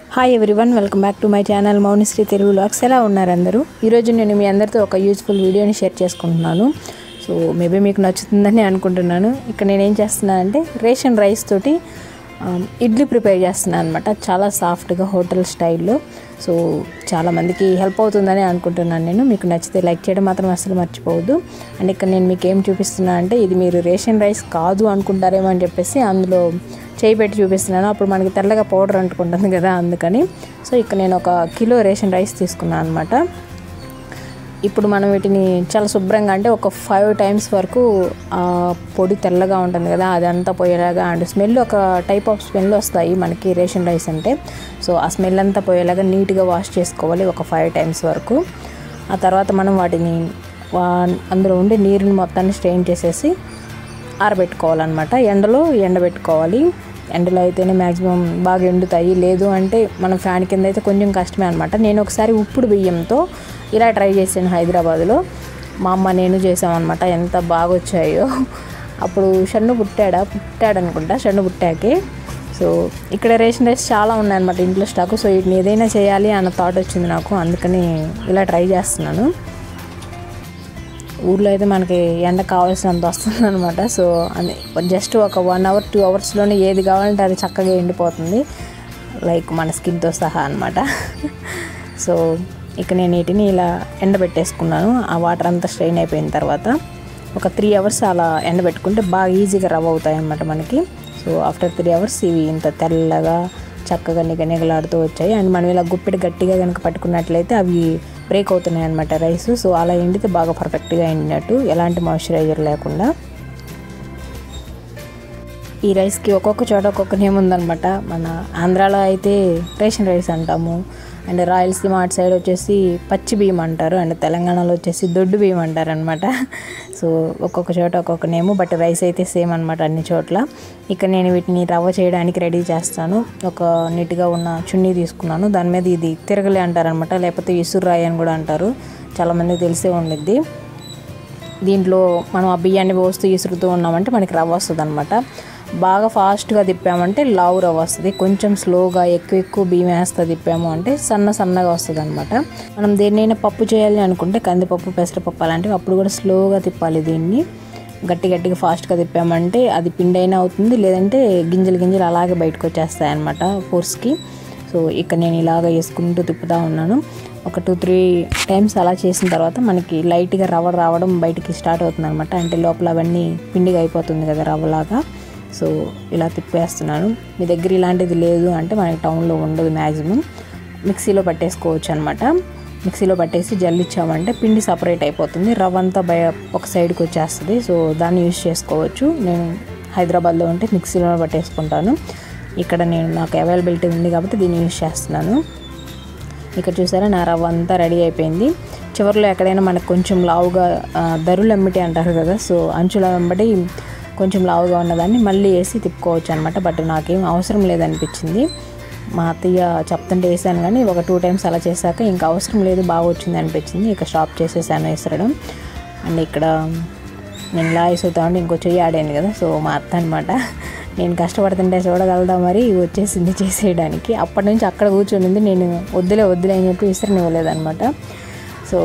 hi everyone welcome back to my channel Mounishree Telugu vlogs ఎలా ఉన్నారు అందరూ ఈరోజు నేను మీ అందరితో ఒక యూస్ఫుల్ వీడియోని షేర్ చేసుకుంటున్నాను సో మేబీ మీకు నచ్చుతుందని అనుకుంటున్నాను ఇక్కడ నేను ఏం చేస్తున్నానంటే రేషన్ రైస్ తోటి ఆ, ఇడ్లీ ప్రిపేర్ చేస్తున్నాను అనమాట చాలా సాఫ్ట్గా హోటల్ స్టైల్లో సో చాలామందికి హెల్ప్ అవుతుందని అనుకుంటున్నాను నేను మీకు నచ్చితే లైక్ చేయడం మాత్రం అసలు మర్చిపోవద్దు అండ్ ఇక్కడ నేను మీకు ఏం చూపిస్తున్నా అంటే ఇది మీరు రేషన్ రైస్ కాదు అనుకుంటారేమో అని చెప్పేసి అందులో చేయి పెట్టి చూపిస్తున్నాను అప్పుడు మనకి తెల్లగా పౌడర్ అంటుకుంటుంది కదా అందుకని సో ఇక్కడ నేను ఒక కిలో రేషన్ రైస్ తీసుకున్నాను అనమాట ఇప్పుడు మనం వీటిని చాలా శుభ్రంగా అంటే ఒక ఫైవ్ టైమ్స్ వరకు ఆ పొడి తెల్లగా ఉంటుంది కదా అదంతా పోయేలాగా అండ్ స్మెల్ ఒక టైప్ ఆఫ్ స్మెల్ వస్తాయి మనకి రేషన్ రైస్ అంటే సో ఆ స్మెల్ అంతా పోయేలాగా నీట్గా వాష్ చేసుకోవాలి ఒక ఫైవ్ టైమ్స్ వరకు ఆ తర్వాత మనం వాటిని వా- అందులో ఉండే నీరుని మొత్తాన్ని స్ట్రెయిన్ చేసేసి ఆరబెట్టుకోవాలన్నమాట ఎండలో ఎండబెట్టుకోవాలి ఎండలో అయితేనే మ్యాక్సిమం బాగా ఎండుతాయి లేదు అంటే మనం ఫ్యాన్ కింద అయితే కొంచెం కష్టమే అనమాట నేను ఒకసారి ఉప్పుడు బియ్యంతో ఇలా ట్రై చేశాను హైదరాబాద్లో మా అమ్మ నేను చేసామన్నమాట ఎంత బాగా వచ్చాయో అప్పుడు షన్ను పుట్టాడా పుట్టాడు అనుకుంటా షన్ను పుట్టాకే సో ఇక్కడ రేషన్ రైస్ చాలా ఉన్నాయన్నమాట ఇంట్లో స్టాక్ సో వీటిని ఏదైనా చేయాలి అన్న థాట్ వచ్చింది నాకు అందుకని ఇలా ట్రై చేస్తున్నాను ఊర్లో అయితే మనకి ఎండ కావాల్సినంత వస్తుంది అనమాట సో అది జస్ట్ ఒక వన్ అవర్ టూ అవర్స్లోనే ఏది కావాలంటే అది చక్కగా ఎండిపోతుంది లైక్ మన స్కిన్తో సహా అనమాట సో ఇక నేను వీటిని ఇలా ఎండబెట్టేసుకున్నాను ఆ వాటర్ అంతా స్ట్రెయిన్ అయిపోయిన తర్వాత ఒక త్రీ అవర్స్ అలా ఎండబెట్టుకుంటే బాగా ఈజీగా రవ్ అవుతాయి అన్నమాట మనకి సో ఆఫ్టర్ త్రీ అవర్స్ ఇవి ఇంత తెల్లగా చక్కగా నిగ నిగలాడుతూ వచ్చాయి అండ్ మనం ఇలా గుప్పెడు గట్టిగా కనుక పట్టుకున్నట్లయితే అవి బ్రేక్ అవుతున్నాయి అనమాట రైస్ సో అలా ఎండితే బాగా పర్ఫెక్ట్గా ఎండినట్టు ఎలాంటి మాయిశ్చరైజర్ లేకుండా ఈ రైస్కి ఒక్కొక్క చోట ఒక్కొక్క నేమ్ ఉందన్నమాట మన ఆంధ్రాలో అయితే రేషన్ రైస్ అంటాము అండ్ రాయలసీమ అటు సైడ్ వచ్చేసి పచ్చి బియ్యం అంటారు అండ్ తెలంగాణలో వచ్చేసి దొడ్డు బియ్యం అంటారు అనమాట సో ఒక్కొక్క చోట ఒక్కొక్క నేము బట్ రైస్ అయితే సేమ్ అనమాట అన్ని చోట్ల ఇక్కడ నేను వీటిని రవ్వ చేయడానికి రెడీ చేస్తాను ఒక నీట్గా ఉన్న చున్నీ తీసుకున్నాను దాని మీద ఇది తిరగలే అంటారనమాట లేకపోతే ఇసురాయి అని కూడా అంటారు చాలామందికి తెలిసే ఉండిద్ది దీంట్లో మనం ఆ బియ్యాన్ని పోస్తూ ఇసురుతూ ఉన్నామంటే మనకి రవ్వ వస్తుంది అనమాట బాగా ఫాస్ట్గా తిప్పామంటే లావు రవ్వ వస్తుంది కొంచెం స్లోగా ఎక్కువ ఎక్కువ బియ్యం వేస్తా తిప్పాము అంటే సన్న సన్నగా వస్తుంది అనమాట మనం దేన్నైనా పప్పు చేయాలి అనుకుంటే కందిపప్పు పెసరపప్పు అలాంటివి అప్పుడు కూడా స్లోగా తిప్పాలి దీన్ని గట్టి గట్టిగా ఫాస్ట్గా తిప్పామంటే అది పిండి అయినా అవుతుంది లేదంటే గింజలు గింజలు అలాగే బయటకు వచ్చేస్తాయి అనమాట ఫోర్స్కి సో ఇక్కడ నేను ఇలాగ వేసుకుంటూ తిప్పుతూ ఉన్నాను ఒక టూ త్రీ టైమ్స్ అలా చేసిన తర్వాత మనకి లైట్గా రవ్వ రావడం బయటికి స్టార్ట్ అవుతుంది అనమాట అంటే లోపల అవన్నీ పిండిగా అయిపోతుంది కదా రవ్వలాగా సో ఇలా తిప్పేస్తున్నాను మీ దగ్గర ఇలాంటిది లేదు అంటే మనకి టౌన్లో ఉండదు మ్యాక్సిమం మిక్సీలో పట్టేసుకోవచ్చు అనమాట మిక్సీలో పట్టేసి జల్లిచ్చామంటే పిండి సపరేట్ అయిపోతుంది రవ్వ అంతా బయ ఒక సైడ్కి వచ్చేస్తుంది సో దాన్ని యూజ్ చేసుకోవచ్చు నేను హైదరాబాద్లో ఉంటే మిక్సీలో పట్టేసుకుంటాను ఇక్కడ నేను నాకు అవైలబిలిటీ ఉంది కాబట్టి దీన్ని యూజ్ చేస్తున్నాను ఇక్కడ చూసారా నా రవ్వ అంతా రెడీ అయిపోయింది చివరిలో ఎక్కడైనా మనకు కొంచెం లావుగా ఆ, దరులు అమ్మిటి అంటారు కదా సో అంచుల వెంబడి కొంచెం లావుగా ఉన్నదాన్ని మళ్ళీ వేసి తిప్పుకోవచ్చు అనమాట బట్ నాకేం అవసరం లేదనిపించింది మా అత్తయ్య చెప్తుంటే వేసాను కానీ ఒక టూ టైమ్స్ అలా చేశాక ఇంకా అవసరం లేదు బాగా వచ్చింది అనిపించింది ఇక స్టాప్ చేసేసాను వేసరడం అండ్ ఇక్కడ నేను ఇలా వేసుతా ఉంటే ఇంకో చెయ్యి ఆడాను కదా సో మా అత్త అనమాట నేను కష్టపడుతుంటే చూడగలదా మరి వచ్చేసింది చేసేయడానికి అప్పటి నుంచి అక్కడ కూర్చొనింది నేను వద్దులే వద్దులే అని చెప్పి విసిరనివ్వలేదన్నమాట సో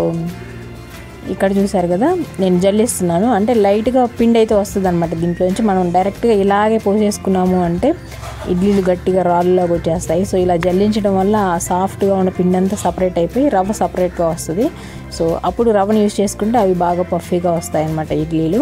ఇక్కడ చూసారు కదా నేను జల్లిస్తున్నాను అంటే లైట్గా పిండి అయితే వస్తుంది అనమాట దీంట్లో నుంచి మనం డైరెక్ట్గా ఇలాగే పోసేసుకున్నాము అంటే ఇడ్లీలు గట్టిగా రాళ్ళలాగా వచ్చేస్తాయి సో ఇలా జల్లించడం వల్ల ఆ సాఫ్ట్గా ఉన్న పిండి అంతా సపరేట్ అయిపోయి రవ్వ సపరేట్గా వస్తుంది సో అప్పుడు రవ్వను యూజ్ చేసుకుంటే అవి బాగా పఫీగా వస్తాయి అన్నమాట ఇడ్లీలు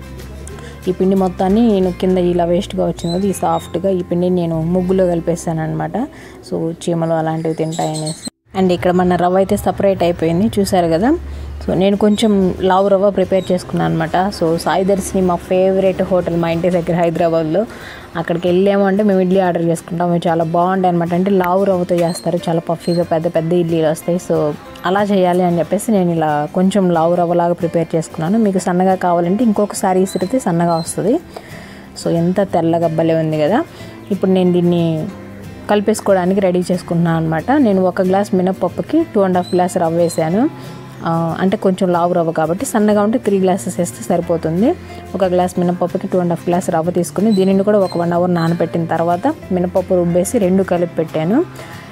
ఈ పిండి మొత్తాన్ని నేను కింద ఇలా వేస్ట్గా వచ్చింది కదా ఈ సాఫ్ట్గా ఈ పిండిని నేను ముగ్గులో కలిపేసాను అనమాట సో చీమలు అలాంటివి తింటాయనేసి అండ్ ఇక్కడ మన రవ్వ అయితే సపరేట్ అయిపోయింది చూసారు కదా సో నేను కొంచెం లావు రవ్వ ప్రిపేర్ చేసుకున్నాను అనమాట సో సాయి దర్శిని మా ఫేవరెట్ హోటల్ మా ఇంటి దగ్గర హైదరాబాద్లో అక్కడికి వెళ్ళాము అంటే మేము ఇడ్లీ ఆర్డర్ చేసుకుంటాం అవి చాలా బాగుంటాయి అనమాట అంటే లావు రవ్వతో చేస్తారు చాలా పఫీగా పెద్ద పెద్ద ఇడ్లీలు వస్తాయి సో అలా చేయాలి అని చెప్పేసి నేను ఇలా కొంచెం లావు రవ్వలాగా ప్రిపేర్ చేసుకున్నాను మీకు సన్నగా కావాలంటే ఇంకొకసారి ఇసిరితే సన్నగా వస్తుంది సో ఎంత తెల్లగా భలే ఉంది కదా ఇప్పుడు నేను దీన్ని కలిపేసుకోవడానికి రెడీ చేసుకుంటున్నాను అనమాట నేను ఒక గ్లాస్ మినప్పప్పుకి టూ అండ్ హాఫ్ గ్లాస్ రవ్వ వేసాను ఆ, అంటే కొంచెం లావు రవ్వ కాబట్టి సన్నగా ఉంటే త్రీ గ్లాసెస్ వేస్తే సరిపోతుంది ఒక గ్లాస్ మినపప్పుకి టూ అండ్ హాఫ్ గ్లాస్ రవ్వ తీసుకుని దీనిని కూడా ఒక వన్ అవర్ నానబెట్టిన తర్వాత మినపప్పు రుబ్బేసి రెండు కలిపి పెట్టాను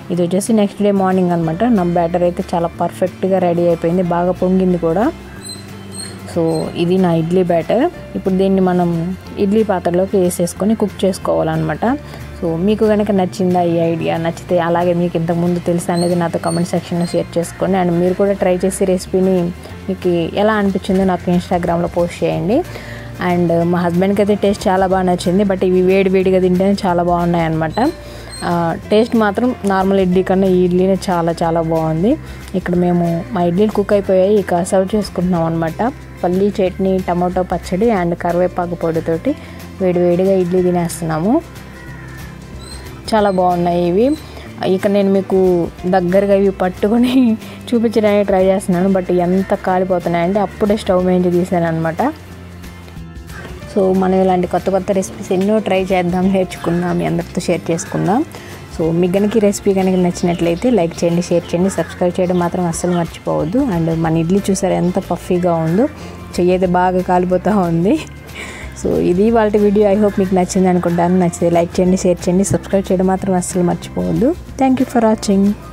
ఇది వచ్చేసి నెక్స్ట్ డే మార్నింగ్ అనమాట నా బ్యాటర్ అయితే చాలా పర్ఫెక్ట్గా రెడీ అయిపోయింది బాగా పొంగింది కూడా సో ఇది నా ఇడ్లీ బ్యాటర్ ఇప్పుడు దీన్ని మనం ఇడ్లీ పాత్రలోకి వేసేసుకొని కుక్ చేసుకోవాలన్నమాట సో మీకు కనుక నచ్చిందా ఈ ఐడియా నచ్చితే అలాగే మీకు ఇంతకుముందు తెలుసా అనేది నాతో కమెంట్ సెక్షన్లో షేర్ చేసుకోండి అండ్ మీరు కూడా ట్రై చేసి రెసిపీని మీకు ఎలా అనిపించిందో నాకు ఇన్స్టాగ్రామ్లో పోస్ట్ చేయండి అండ్ మా హస్బెండ్కి అయితే టేస్ట్ చాలా బాగా నచ్చింది బట్ ఇవి వేడి వేడిగా తింటేనే చాలా బాగున్నాయి అనమాట టేస్ట్ మాత్రం నార్మల్ ఇడ్లీ కన్నా ఈ ఇడ్లీనే చాలా చాలా బాగుంది ఇక్కడ మేము మా ఇడ్లీలు కుక్ అయిపోయాయి ఇక సర్వ్ చేసుకుంటున్నాం అనమాట పల్లీ చట్నీ టమాటో పచ్చడి అండ్ కరివేపాకు పొడితోటి వేడి వేడిగా ఇడ్లీ తినేస్తున్నాము చాలా బాగున్నాయి ఇవి ఇక నేను మీకు దగ్గరగా ఇవి పట్టుకొని చూపించడానికి ట్రై చేస్తున్నాను బట్ ఎంత కాలిపోతున్నాయంటే అప్పుడే స్టవ్ మీద తీసాను అనమాట సో మనం ఇలాంటి కొత్త కొత్త రెసిపీస్ ఎన్నో ట్రై చేద్దాం నేర్చుకుందాం మీ అందరితో షేర్ చేసుకుందాం సో మీకు కనుక ఈ రెసిపీ కనుక నచ్చినట్లయితే లైక్ చేయండి షేర్ చేయండి సబ్స్క్రైబ్ చేయడం మాత్రం అస్సలు మర్చిపోవద్దు అండ్ మన ఇడ్లీ చూసారు ఎంత పఫీగా ఉందో చెయ్యి అయితే బాగా కాలిపోతూ ఉంది సో ఇది వాళ్ళ వీడియో ఐ హోప్ మీకు నచ్చింది అనుకుంటాను నచ్చితే లైక్ చేయండి షేర్ చేయండి సబ్స్క్రైబ్ చేయడం మాత్రం అస్సలు మర్చిపోవద్దు థ్యాంక్ యూ ఫర్ వాచింగ్